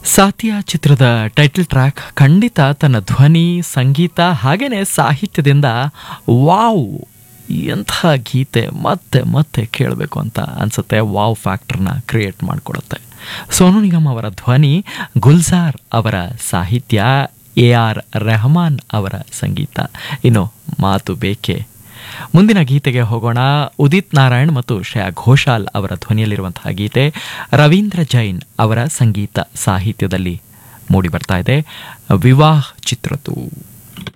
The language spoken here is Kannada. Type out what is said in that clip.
ಸಾತಿಯಾ ಚಿತ್ರದ ಟೈಟಲ್ ಟ್ರ್ಯಾಕ್ ಖಂಡಿತ ತನ್ನ ಧ್ವನಿ ಸಂಗೀತ ಹಾಗೇನೆ ಸಾಹಿತ್ಯದಿಂದ ವಾವ್ ಎಂಥ ಗೀತೆ ಮತ್ತೆ ಮತ್ತೆ ಕೇಳಬೇಕು ಅಂತ ಅನ್ಸುತ್ತೆ ವಾವ್ ಫ್ಯಾಕ್ಟರ್ನ ಕ್ರಿಯೇಟ್ ಮಾಡಿಕೊಡುತ್ತೆ ಸೋನು ನಿಗಮ್ ಅವರ ಧ್ವನಿ ಗುಲ್ಜಾರ್ ಅವರ ಸಾಹಿತ್ಯ ಎ ಆರ್ ರೆಹಮಾನ್ ಅವರ ಸಂಗೀತ ಇನ್ನು ಮಾತು ಬೇಕೆ ಮುಂದಿನ ಗೀತೆಗೆ ಹೋಗೋಣ ಉದಿತ್ ನಾರಾಯಣ್ ಮತ್ತು ಶ್ರೇಯಾ ಘೋಷಾಲ್ ಅವರ ಧ್ವನಿಯಲ್ಲಿರುವಂತಹ ಗೀತೆ ರವೀಂದ್ರ ಜೈನ್ ಅವರ ಸಂಗೀತ ಸಾಹಿತ್ಯದಲ್ಲಿ ಮೂಡಿ ಬರ್ತಾ ಇದೆ ವಿವಾಹ್ ಚಿತ್ರದ್ದು